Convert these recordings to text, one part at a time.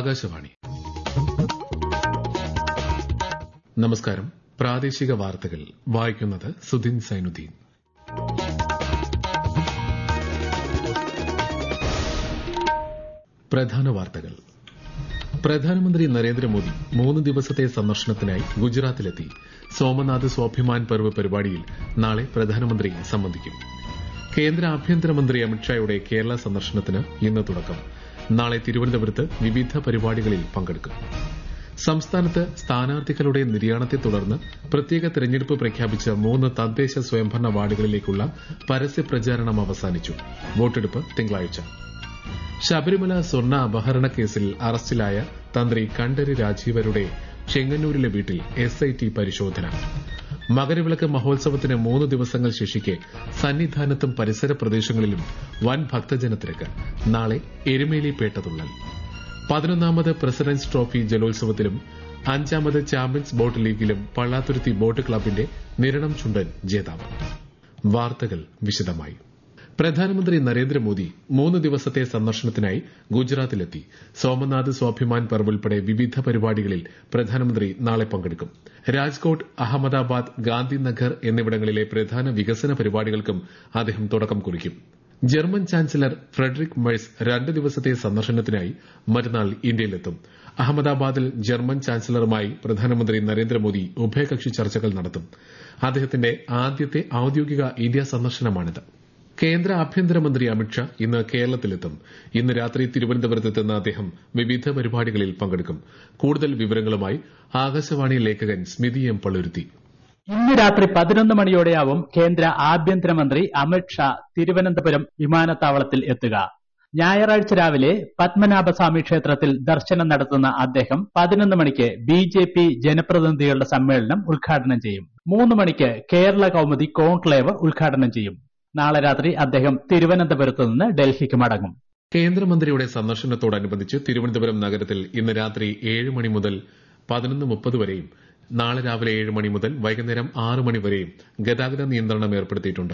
ആകാശവാണി നമസ്കാരം പ്രാദേശിക വാർത്തകൾ വായിക്കുന്നത് സുധിൻ സൈനുദ്ദീൻ പ്രധാന വാർത്തകൾ പ്രധാനമന്ത്രി നരേന്ദ്രമോദി മൂന്ന് ദിവസത്തെ സന്ദർശനത്തിനായി ഗുജറാത്തിലെത്തി സോമനാഥ് സ്വാഭിമാൻ പർവ് പരിപാടിയിൽ നാളെ പ്രധാനമന്ത്രി സംബന്ധിക്കും കേന്ദ്ര ആഭ്യന്തരമന്ത്രി അമിത്ഷായുടെ കേരള സന്ദർശനത്തിന് ഇന്ന് തുടക്കം നാളെ തിരുവനന്തപുരത്ത് വിവിധ പരിപാടികളിൽ പങ്കെടുക്കും സംസ്ഥാനത്ത് സ്ഥാനാർത്ഥികളുടെ നിര്യാണത്തെ തുടർന്ന് പ്രത്യേക തെരഞ്ഞെടുപ്പ് പ്രഖ്യാപിച്ച മൂന്ന് തദ്ദേശ സ്വയംഭരണ വാർഡുകളിലേക്കുള്ള പരസ്യ പ്രചാരണം അവസാനിച്ചു വോട്ടെടുപ്പ് തിങ്കളാഴ്ച ശബരിമല സ്വർണ്ണ അപഹരണ കേസിൽ അറസ്റ്റിലായ തന്ത്രി കണ്ഠര് രാജീവരുടെ ചെങ്ങന്നൂരിലെ വീട്ടിൽ എസ്ഐടി പരിശോധന മകരവിളക്ക് മഹോത്സവത്തിന് മൂന്ന് ദിവസങ്ങൾ ശേഷിക്കെ സന്നിധാനത്തും പരിസര പ്രദേശങ്ങളിലും വൻ ഭക്തജനത്തിരക്ക് നാളെ എരുമേലി പേട്ടതുള്ളൽ പതിനൊന്നാമത് പ്രസിഡന്റ്സ് ട്രോഫി ജലോത്സവത്തിലും അഞ്ചാമത് ചാമ്പ്യൻസ് ബോട്ട് ലീഗിലും പള്ളാത്തുരുത്തി ബോട്ട് ക്ലബിന്റെ നിരണം ചുണ്ടൻ ജേതാവ് വാർത്തകൾ വിശദമായി പ്രധാനമന്ത്രി നരേന്ദ്രമോദി മൂന്ന് ദിവസത്തെ സന്ദർശനത്തിനായി ഗുജറാത്തിലെത്തി സോമനാഥ് സ്വാഭിമാൻ പർവ് ഉൾപ്പെടെ വിവിധ പരിപാടികളിൽ പ്രധാനമന്ത്രി നാളെ പങ്കെടുക്കും രാജ്കോട്ട് അഹമ്മദാബാദ് ഗാന്ധിനഗർ എന്നിവിടങ്ങളിലെ പ്രധാന വികസന പരിപാടികൾക്കും അദ്ദേഹം തുടക്കം കുറിക്കും ജർമ്മൻ ചാൻസലർ ഫ്രെഡറിക് മെഴ്സ് രണ്ട് ദിവസത്തെ സന്ദർശനത്തിനായി മറ്റന്നാൾ ഇന്ത്യയിലെത്തും അഹമ്മദാബാദിൽ ജർമ്മൻ ചാൻസലറുമായി പ്രധാനമന്ത്രി നരേന്ദ്രമോദി ഉഭയകക്ഷി ചർച്ചകൾ നടത്തും അദ്ദേഹത്തിന്റെ ആദ്യത്തെ ഔദ്യോഗിക ഇന്ത്യ സന്ദർശനമാണിത് കേന്ദ്ര ആഭ്യന്തരമന്ത്രി അമിത്ഷാ ഇന്ന് കേരളത്തിലെത്തും ഇന്ന് രാത്രി തിരുവനന്തപുരത്തെത്തുന്ന അദ്ദേഹം വിവിധ പരിപാടികളിൽ പങ്കെടുക്കും കൂടുതൽ വിവരങ്ങളുമായി ആകാശവാണി ലേഖകൻ സ്മിതി എം പള്ളുരുത്തി ഇന്ന് രാത്രി പതിനൊന്ന് മണിയോടെയാവും കേന്ദ്ര ആഭ്യന്തരമന്ത്രി അമിത് ഷാ തിരുവനന്തപുരം വിമാനത്താവളത്തിൽ എത്തുക ഞായറാഴ്ച രാവിലെ പത്മനാഭസ്വാമി ക്ഷേത്രത്തിൽ ദർശനം നടത്തുന്ന അദ്ദേഹം പതിനൊന്ന് മണിക്ക് ബി ജെ പി ജനപ്രതിനിധികളുടെ സമ്മേളനം ഉദ്ഘാടനം ചെയ്യും മൂന്ന് മണിക്ക് കേരള കൌമുദി കോൺക്ലേവ് ഉദ്ഘാടനം ചെയ്യും നാളെ രാത്രി അദ്ദേഹം തിരുവനന്തപുരത്ത് നിന്ന് ഡൽഹിക്ക് മടങ്ങും കേന്ദ്രമന്ത്രിയുടെ സന്ദർശനത്തോടനുബന്ധിച്ച് തിരുവനന്തപുരം നഗരത്തിൽ ഇന്ന് രാത്രി ഏഴ് മണി മുതൽ പതിനൊന്ന് മുപ്പത് വരെയും നാളെ രാവിലെ ഏഴ് മണി മുതൽ വൈകുന്നേരം ആറ് മണി വരെയും ഗതാഗത നിയന്ത്രണം ഏർപ്പെടുത്തിയിട്ടുണ്ട്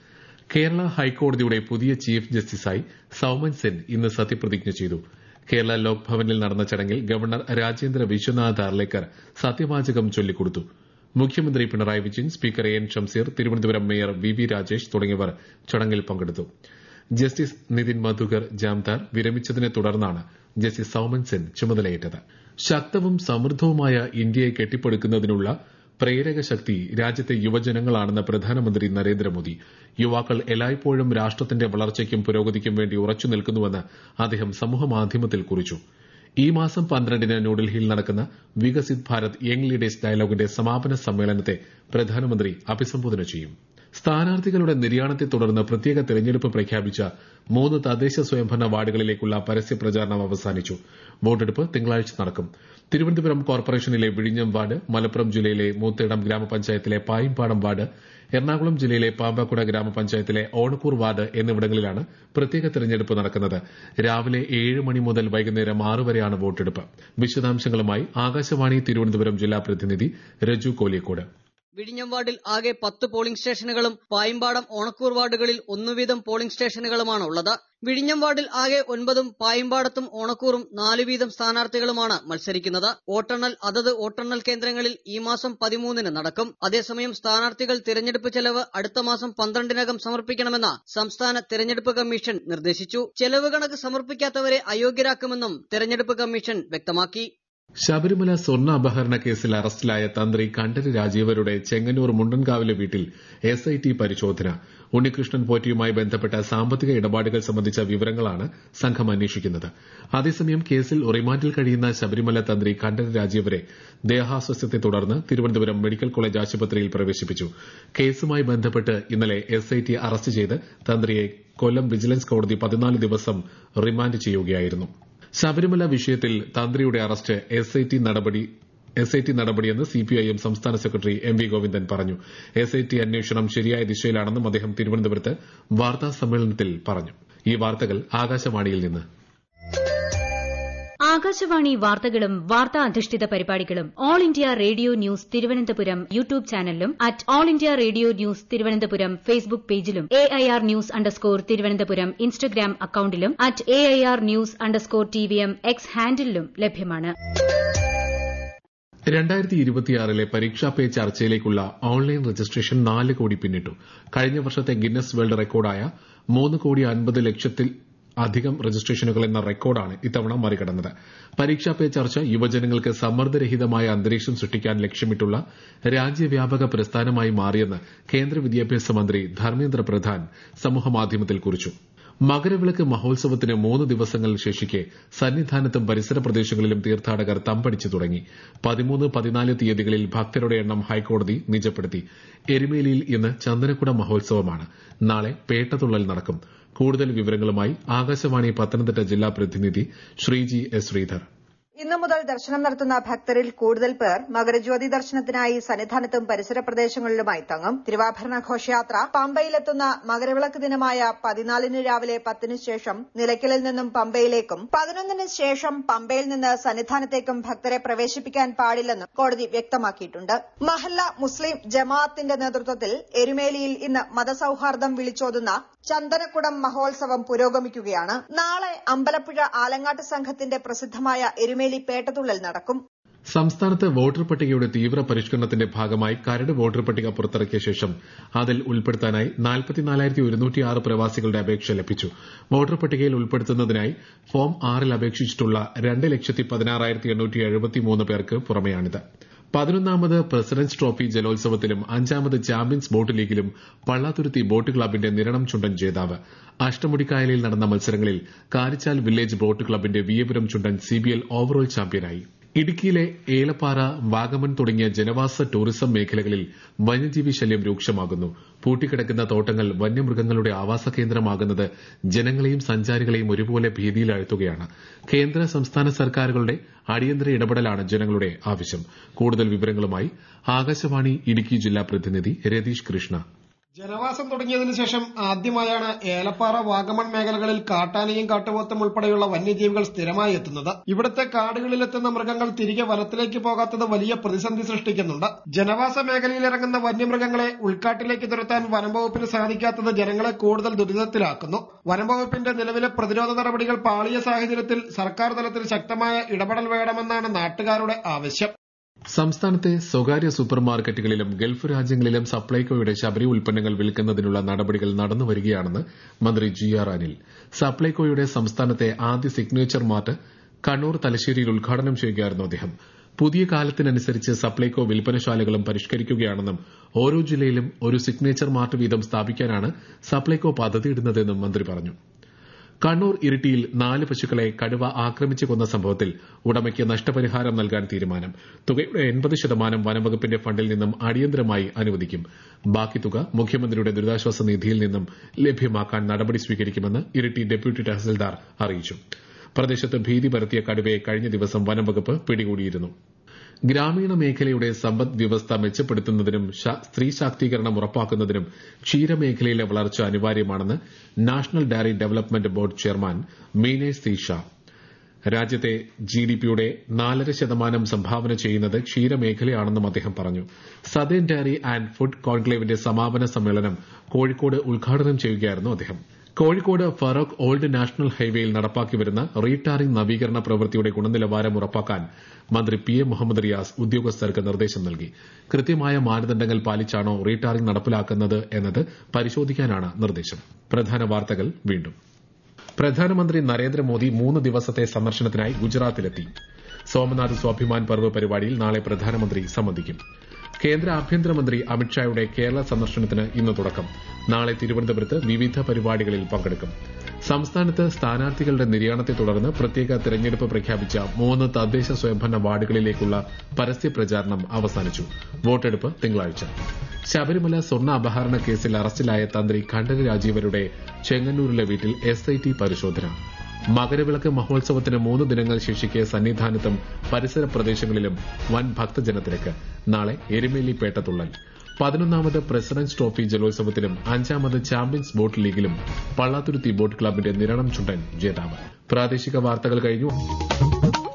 കേരള ഹൈക്കോടതിയുടെ പുതിയ ചീഫ് ജസ്റ്റിസായി സൌമൻ സെൻ ഇന്ന് സത്യപ്രതിജ്ഞ ചെയ്തു കേരള ലോക് ഭവനിൽ നടന്ന ചടങ്ങിൽ ഗവർണർ രാജേന്ദ്ര വിശ്വനാഥ് അർലേക്കർ സത്യവാചകം ചൊല്ലിക്കൊടുത്തു മുഖ്യമന്ത്രി Pinarayi Vijayan speaker N Shamseer Thiruvananthapuram mayor V V Rajesh തുടങ്ങിയവർ ചടങ്ങിൽ പങ്കെടുത്തു ജസ്റ്റിസ് നിതിൻ മധുകർ ജാംതാർ വിരമിച്ചതിനെ തുടർന്നാണ് ജസ്റ്റിസ് സൌമൻ സെൻ ചുമതലയേറ്റത് ശക്തവും സമൃദ്ധവുമായ ഇന്ത്യയെ കെട്ടിപ്പടുക്കുന്നതിനുള്ള പ്രേരക ശക്തി രാജ്യത്തെ യുവജനങ്ങളാണെന്ന് പ്രധാനമന്ത്രി നരേന്ദ്രമോദി യുവാക്കൾ എല്ലായ്പ്പോഴും രാഷ്ട്രത്തിന്റെ വളർച്ചയ്ക്കും പുരോഗതിക്കും വേണ്ടി ഉറച്ചു നിൽക്കുന്നുവെന്ന് അദ്ദേഹം സമൂഹമാധ്യമത്തിൽ കുറിച്ചു ഈ മാസം പന്ത്രണ്ടിന് ന്യൂഡൽഹിയിൽ നടക്കുന്ന വികസിത് ഭാരത് യങ് ലീഡേഴ്സ് ഡയലോഗിന്റെ സമാപന സമ്മേളനത്തെ പ്രധാനമന്ത്രി അഭിസംബോധന ചെയ്യും സ്ഥാനാർത്ഥികളുടെ നിര്യാണത്തെ തുടർന്ന് പ്രത്യേക തെരഞ്ഞെടുപ്പ് പ്രഖ്യാപിച്ച മൂന്ന് തദ്ദേശ സ്വയംഭരണ വാർഡുകളിലേക്കുള്ള പരസ്യ പ്രചാരണം അവസാനിച്ചു വോട്ടെടുപ്പ് തിങ്കളാഴ്ച നടക്കും തിരുവനന്തപുരം കോർപ്പറേഷനിലെ വിഴിഞ്ഞം വാർഡ് മലപ്പുറം ജില്ലയിലെ മൂത്തേടം ഗ്രാമപഞ്ചായത്തിലെ പായിമ്പാടം വാർഡ് എറണാകുളം ജില്ലയിലെ പാമ്പാക്കുട ഗ്രാമപഞ്ചായത്തിലെ ഓണക്കൂർ വാർഡ് എന്നിവിടങ്ങളിലാണ് പ്രത്യേക തെരഞ്ഞെടുപ്പ് നടക്കുന്നത് രാവിലെ ഏഴ് മണി മുതൽ വൈകുന്നേരം ആറ് വരെയാണ് വോട്ടെടുപ്പ് വിശദാംശങ്ങളുമായി ആകാശവാണി തിരുവനന്തപുരം ജില്ലാ പ്രതിനിധി രജു കോലിയക്കോട് വിഴിഞ്ഞം വാർഡിൽ ആകെ പത്ത് പോളിംഗ് സ്റ്റേഷനുകളും പായിമ്പാടം ഓണക്കൂർ വാർഡുകളിൽ ഒന്നുവീതം പോളിംഗ് സ്റ്റേഷനുകളുമാണ് ഉള്ളത് വിഴിഞ്ഞം വാർഡിൽ ആകെ ഒൻപതും പായിമ്പാടത്തും ഓണക്കൂറും നാല് വീതം സ്ഥാനാർത്ഥികളുമാണ് മത്സരിക്കുന്നത് വോട്ടെണ്ണൽ അതത് വോട്ടെണ്ണൽ കേന്ദ്രങ്ങളിൽ ഈ മാസം പതിമൂന്നിന് നടക്കും അതേസമയം സ്ഥാനാർത്ഥികൾ തിരഞ്ഞെടുപ്പ് ചെലവ് അടുത്ത മാസം പന്ത്രണ്ടിനകം സമർപ്പിക്കണമെന്ന് സംസ്ഥാന തിരഞ്ഞെടുപ്പ് കമ്മീഷൻ നിർദ്ദേശിച്ചു ചെലവ് കണക്ക് സമർപ്പിക്കാത്തവരെ അയോഗ്യരാക്കുമെന്നും തിരഞ്ഞെടുപ്പ് കമ്മീഷൻ വ്യക്തമാക്കി ശബരിമല സ്വർണ്ണ അപഹരണ കേസിൽ അറസ്റ്റിലായ തന്ത്രി കണ്ഠര് രാജീവരുടെ ചെങ്ങന്നൂർ മുണ്ടൻകാവിലെ വീട്ടിൽ എസ്ഐടി പരിശോധന ഉണ്ണികൃഷ്ണൻ പോറ്റിയുമായി ബന്ധപ്പെട്ട സാമ്പത്തിക ഇടപാടുകൾ സംബന്ധിച്ച വിവരങ്ങളാണ് സംഘം അന്വേഷിക്കുന്നത് അതേസമയം കേസിൽ റിമാൻഡിൽ കഴിയുന്ന ശബരിമല തന്ത്രി കണ്ഠര് രാജീവരെ ദേഹാസ്വസ്ഥത്തെ തുടർന്ന് തിരുവനന്തപുരം മെഡിക്കൽ കോളേജ് ആശുപത്രിയിൽ പ്രവേശിപ്പിച്ചു കേസുമായി ബന്ധപ്പെട്ട് ഇന്നലെ എസ്ഐടി അറസ്റ്റ് ചെയ്ത് തന്ത്രിയെ കൊല്ലം വിജിലൻസ് കോടതി പതിനാല് ദിവസം റിമാൻഡ് ചെയ്യുകയായിരുന്നു ശബരിമല വിഷയത്തിൽ തന്ത്രിയുടെ അറസ്റ്റ് എസ്ഐടി നടപടി എസ് ഐ ടി നടപടിയെന്ന് സിപിഐഎം സംസ്ഥാന സെക്രട്ടറി എം വി ഗോവിന്ദൻ പറഞ്ഞു എസ് ഐ ടി അന്വേഷണം ശരിയായ ദിശയിലാണെന്നും അദ്ദേഹം തിരുവനന്തപുരത്ത് വാർത്താ സമ്മേളനത്തിൽ പറഞ്ഞു ഈ വാർത്തകൾ ആകാശവാണിയിൽ നിന്ന് ആകാശവാണി വാർത്തകളും വാർത്താ അധിഷ്ഠിത പരിപാടികളും All India Radio News Thiruvananthapuram YouTube ചാനലിലും at All India Radio News Thiruvananthapuram Facebook പേജിലും A I R news underscore Thiruvananthapuram Instagram അക്കൌണ്ടിലും at A I R news underscore T V M X ഹാൻഡിലും ലഭ്യമാണ് രണ്ടായിരത്തി ഇരുപത്തിയാറിലെ പരീക്ഷാ പേ ചർച്ചയിലേക്കുള്ള ഓൺലൈൻ രജിസ്ട്രേഷൻ നാല് കോടി പിന്നിട്ടു കഴിഞ്ഞ വർഷത്തെ ഗിന്നസ് വേൾഡ് റെക്കോർഡായ മൂന്ന് കോടി അൻപത് ലക്ഷത്തിൽ അധികം രജിസ്ട്രേഷനുകൾ എന്ന റെക്കോർഡാണ് ഇത്തവണ മറികടന്നത് പരീക്ഷാ പേ ചർച്ച യുവജനങ്ങൾക്ക് സമ്മർദ്ദരഹിതമായ അന്തരീക്ഷം സൃഷ്ടിക്കാൻ ലക്ഷ്യമിട്ടുള്ള രാജ്യവ്യാപക പ്രസ്ഥാനമായി മാറിയെന്ന് കേന്ദ്ര വിദ്യാഭ്യാസ മന്ത്രി ധർമ്മേന്ദ്ര പ്രധാൻ സമൂഹമാധ്യമത്തിൽ കുറിച്ചു മകരവിളക്ക് മഹോത്സവത്തിന് മൂന്ന് ദിവസങ്ങൾ ശേഷിക്കെ സന്നിധാനത്തും പരിസര പ്രദേശങ്ങളിലും തീർത്ഥാടകർ തമ്പടിച്ചു തുടങ്ങി പതിമൂന്ന് പതിനാല് തീയതികളിൽ ഭക്തരുടെ എണ്ണം ഹൈക്കോടതി നിജപ്പെടുത്തി എരുമേലിയിൽ ഇന്ന് ചന്ദനക്കുട മഹോത്സവമാണ് നാളെ പേട്ടതുള്ളൽ നടക്കും കൂടുതൽ വിവരങ്ങളുമായി ആകാശവാണി പത്തനംതിട്ട ജില്ലാ പ്രതിനിധി ശ്രീജി എസ് ശ്രീധർ ഇന്നു മുതൽ ദർശനം നടത്തുന്ന ഭക്തരിൽ കൂടുതൽ പേർ മകരജ്യോതി ദർശനത്തിനായി സന്നിധാനത്തും പരിസര പ്രദേശങ്ങളിലുമായി തങ്ങും തിരുവാഭരണ ഘോഷയാത്ര പമ്പയിലെത്തുന്ന മകരവിളക്ക് ദിനമായ പതിനാലിന് രാവിലെ പത്തിന് ശേഷം നിലയ്ക്കലിൽ നിന്നും പമ്പയിലേക്കും പതിനൊന്നിന് ശേഷം പമ്പയിൽ നിന്ന് സന്നിധാനത്തേക്കും ഭക്തരെ പ്രവേശിപ്പിക്കാൻ പാടില്ലെന്നും കോടതി വ്യക്തമാക്കിയിട്ടുണ്ട് മഹല്ല മുസ്ലിം ജമാഅത്തിന്റെ നേതൃത്വത്തിൽ എരുമേലിയിൽ ഇന്ന് മതസൌഹാർദ്ദം വിളിച്ചോതുന്ന ചന്ദനക്കുടം മഹോത്സവം പുരോഗമിക്കുകയാണ് നാളെ അമ്പലപ്പുഴ ആലങ്ങാട്ട് സംഘത്തിന്റെ പ്രസിദ്ധമായ എരുമേലി പേട്ടതുള്ളൽ നടക്കും സംസ്ഥാനത്ത് വോട്ടർ പട്ടികയുടെ തീവ്ര പരിഷ്കരണത്തിന്റെ ഭാഗമായി കരട് വോട്ടർ പട്ടിക പുറത്തിറക്കിയ ശേഷം അതിൽ ഉൾപ്പെടുത്താനായി നാൽപ്പത്തിനാലായിരത്തി പ്രവാസികളുടെ അപേക്ഷ ലഭിച്ചു വോട്ടർ പട്ടികയിൽ ഉൾപ്പെടുത്തുന്നതിനായി ഫോം ആറിൽ അപേക്ഷിച്ചിട്ടുള്ള രണ്ട് ലക്ഷത്തി പതിനാറായിരത്തി എണ്ണൂറ്റി എഴുപത്തിമൂന്ന് പേർക്ക് പുറമെയാണിത് പതിനൊന്നാമത് പ്രസിഡന്റ്സ് ട്രോഫി ജലോത്സവത്തിലും അഞ്ചാമത് ചാമ്പ്യൻസ് ബോട്ട് ലീഗിലും പള്ളാത്തുരുത്തി ബോട്ട് ക്ലബിന്റെ നിരണം ചുണ്ടൻ ജേതാവ് അഷ്ടമുടിക്കായലിൽ നടന്ന മത്സരങ്ങളിൽ കാരിച്ചാൽ വില്ലേജ് ബോട്ട് ക്ലബിന്റെ വിയപുരം ചുണ്ടൻ സിബിഎൽ ഓവറോൾ ചാമ്പ്യനായി ഇടുക്കിയിലെ ഏലപ്പാറ വാഗമൺ തുടങ്ങിയ ജനവാസ ടൂറിസം മേഖലകളിൽ വന്യജീവി ശല്യം രൂക്ഷമാകുന്നു പൂട്ടിക്കിടക്കുന്ന തോട്ടങ്ങൾ വന്യമൃഗങ്ങളുടെ ആവാസ കേന്ദ്രമാകുന്നത് ജനങ്ങളെയും സഞ്ചാരികളെയും ഒരുപോലെ ഭീതിയിലാഴ്ത്തുകയാണ് കേന്ദ്ര സംസ്ഥാന സർക്കാരുകളുടെ അടിയന്തര ഇടപെടലാണ് ജനങ്ങളുടെ ആവശ്യം കൂടുതൽ വിവരങ്ങളുമായി ആകാശവാണി ഇടുക്കി ജില്ലാ പ്രതിനിധി രതീഷ് കൃഷ്ണ ജനവാസം തുടങ്ങിയതിനു ശേഷം ആദ്യമായാണ് ഏലപ്പാറ വാഗമൺ മേഖലകളിൽ കാട്ടാനയും കാട്ടുപോത്തും ഉൾപ്പെടെയുള്ള വന്യജീവികൾ സ്ഥിരമായി എത്തുന്നത് ഇവിടുത്തെ കാടുകളിലെത്തുന്ന മൃഗങ്ങൾ തിരികെ വനത്തിലേക്ക് പോകാത്തത് വലിയ പ്രതിസന്ധി സൃഷ്ടിക്കുന്നുണ്ട് ജനവാസ മേഖലയിൽ ഇറങ്ങുന്ന വന്യമൃഗങ്ങളെ ഉൾക്കാട്ടിലേക്ക് തുരത്താൻ വനംവകുപ്പിന് സാധിക്കാത്തത് ജനങ്ങളെ കൂടുതൽ ദുരിതത്തിലാക്കുന്നു വനംവകുപ്പിന്റെ നിലവിലെ പ്രതിരോധ നടപടികൾ പാളിയ സാഹചര്യത്തിൽ സർക്കാർ തലത്തിൽ ശക്തമായ ഇടപെടൽ വേണമെന്നാണ് നാട്ടുകാരുടെ ആവശ്യം സംസ്ഥാനത്തെ സ്വകാര്യ സൂപ്പർ മാർക്കറ്റുകളിലും ഗൾഫ് രാജ്യങ്ങളിലും സപ്ലൈകോയുടെ ശബരി ഉൽപ്പന്നങ്ങൾ വിൽക്കുന്നതിനുള്ള നടപടികൾ നടന്നുവരികയാണെന്ന് മന്ത്രി ജി ആർ അനിൽ സപ്ലൈകോയുടെ സംസ്ഥാനത്തെ ആദ്യ സിഗ്നേച്ചർ മാർട്ട് കണ്ണൂർ തലശ്ശേരിയിൽ ഉദ്ഘാടനം ചെയ്യുകയായിരുന്നു അദ്ദേഹം പുതിയ കാലത്തിനനുസരിച്ച് സപ്ലൈകോ വിൽപ്പനശാലകളും പരിഷ്കരിക്കുകയാണെന്നും ഓരോ ജില്ലയിലും ഒരു സിഗ്നേച്ചർ മാർട്ട് വീതം സ്ഥാപിക്കാനാണ് സപ്ലൈകോ പദ്ധതിയിടുന്നതെന്നും മന്ത്രി പറഞ്ഞു കണ്ണൂർ ഇരിട്ടിയിൽ നാല് പശുക്കളെ കടുവ ആക്രമിച്ചു കൊന്ന സംഭവത്തിൽ ഉടമയ്ക്ക് നഷ്ടപരിഹാരം നൽകാൻ തീരുമാനം തുകയുടെ എൺപത് ശതമാനം വനംവകുപ്പിന്റെ ഫണ്ടിൽ നിന്നും അടിയന്തരമായി അനുവദിക്കും ബാക്കി തുക മുഖ്യമന്ത്രിയുടെ ദുരിതാശ്വാസ നിധിയിൽ നിന്നും ലഭ്യമാക്കാൻ നടപടി സ്വീകരിക്കുമെന്ന് ഇരിട്ടി ഡെപ്യൂട്ടി തഹസിൽദാർ അറിയിച്ചു പ്രദേശത്ത് ഭീതി പരത്തിയ കടുവയെ കഴിഞ്ഞ ദിവസം വനംവകുപ്പ് പിടികൂടിയിരുന്നു ഗ്രാമീണ മേഖലയുടെ സമ്പദ് വ്യവസ്ഥ മെച്ചപ്പെടുത്തുന്നതിനും സ്ത്രീ ശാക്തീകരണം ഉറപ്പാക്കുന്നതിനും ക്ഷീരമേഖലയിലെ വളർച്ച അനിവാര്യമാണെന്ന് National Dairy Development Board chairman Meenesh C Shah രാജ്യത്തെ ജിഡിപിയുടെ നാലര ശതമാനം സംഭാവന ചെയ്യുന്നത് ക്ഷീരമേഖലയാണെന്നും അദ്ദേഹം പറഞ്ഞു സദേൺ ഡയറി ആൻഡ് ഫുഡ് കോൺക്ലേവിന്റെ സമാപന സമ്മേളനം കോഴിക്കോട് ഉദ്ഘാടനം ചെയ്യുകയായിരുന്നു അദ്ദേഹം കോഴിക്കോട് ഫറോക്ക് ഓൾഡ് നാഷണൽ ഹൈവേയിൽ നടപ്പാക്കി വരുന്ന റീടാറിംഗ് നവീകരണ പ്രവൃത്തിയുടെ ഗുണനിലവാരം ഉറപ്പാക്കാൻ മന്ത്രി പി എ മുഹമ്മദ് റിയാസ് ഉദ്യോഗസ്ഥർക്ക് നിർദ്ദേശം നൽകി കൃത്യമായ മാനദണ്ഡങ്ങൾ പാലിച്ചാണോ റീടാറിംഗ് നടപ്പിലാക്കുന്നത് എന്നത് പരിശോധിക്കാനാണ് നിർദ്ദേശം പ്രധാന വാർത്തകൾ വീണ്ടും പ്രധാനമന്ത്രി നരേന്ദ്രമോദി മൂന്ന് ദിവസത്തെ സന്ദർശനത്തിനായി ഗുജറാത്തിലെത്തി സോമനാഥ് സ്വാഭിമാൻ പർവ് പരിപാടിയിൽ നാളെ പ്രധാനമന്ത്രി സംബന്ധിക്കും കേന്ദ്ര ആഭ്യന്തരമന്ത്രി അമിത്ഷായുടെ കേരള സന്ദർശനത്തിന് ഇന്ന് തുടക്കം നാളെ തിരുവനന്തപുരത്ത് വിവിധ പരിപാടികളിൽ പങ്കെടുക്കും സംസ്ഥാനത്ത് സ്ഥാനാർത്ഥികളുടെ നിര്യാണത്തെ തുടർന്ന് പ്രത്യേക തെരഞ്ഞെടുപ്പ് പ്രഖ്യാപിച്ച മൂന്ന് തദ്ദേശ സ്വയംഭരണ വാർഡുകളിലേക്കുള്ള പരസ്യ പ്രചാരണം അവസാനിച്ചു വോട്ടെടുപ്പ് തിങ്കളാഴ്ച ശബരിമല സ്വർണ്ണ അപഹരണ കേസിൽ അറസ്റ്റിലായ തന്ത്രി ഖണ്ഡന രാജീവരുടെ ചെങ്ങന്നൂരിലെ വീട്ടിൽ എസ്ഐടി പരിശോധന മകരവിളക്ക് മഹോത്സവത്തിന് മൂന്ന് ദിനങ്ങൾ ശേഷിക്കെ സന്നിധാനത്തും പരിസര പ്രദേശങ്ങളിലും വൻ ഭക്തജനത്തിരക്ക് നാളെ എരുമേലി പേട്ടതുള്ളൽ പതിനൊന്നാമത് പ്രസിഡന്റ്സ് ട്രോഫി ജലോത്സവത്തിലും അഞ്ചാമത് ചാമ്പ്യൻസ് ബോട്ട് ലീഗിലും പള്ളാത്തുരുത്തി ബോട്ട് ക്ലബിന്റെ നിരണം ചുണ്ടൻ ജേതാവ് പ്രാദേശിക വാർത്തകൾ കഴിഞ്ഞു